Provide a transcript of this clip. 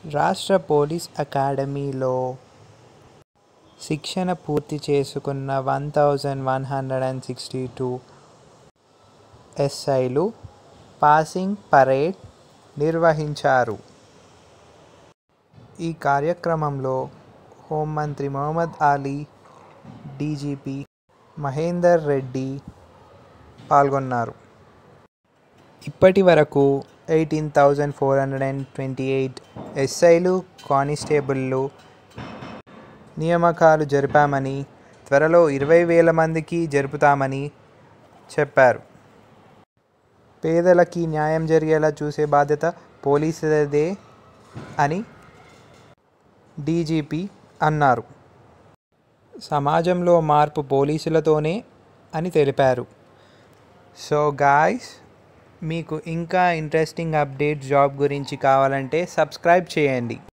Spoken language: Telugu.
రాష్ట్ర పోలీస్ అకాడమీలో శిక్షణ పూర్తి చేసుకున్న one thousand one hundred and sixty two ఎస్ఐలు పాసింగ్ పరేడ్ నిర్వహించారు ఈ కార్యక్రమంలో హోంమంత్రి మొహమ్మద్ అలీ డీజీపీ మహేందర్ రెడ్డి పాల్గొన్నారు ఇప్పటి వరకు eighteen thousand four hundred and twenty eight ఎస్ఐలు కానిస్టేబుళ్ళు నియామకాలు జరిపామని త్వరలో ఇరవై వేల మందికి జరుపుతామని చెప్పారు పేదలకి న్యాయం జరిగేలా చూసే బాధ్యత పోలీసులదే అని డీజీపీ అన్నారు సమాజంలో మార్పు పోలీసులతోనే అని తెలిపారు సో గాయస్ మీకు ఇంకా ఇంట్రెస్టింగ్ అప్డేట్ జాబ్ గురించి కావాలంటే సబ్స్క్రైబ్ చేయండి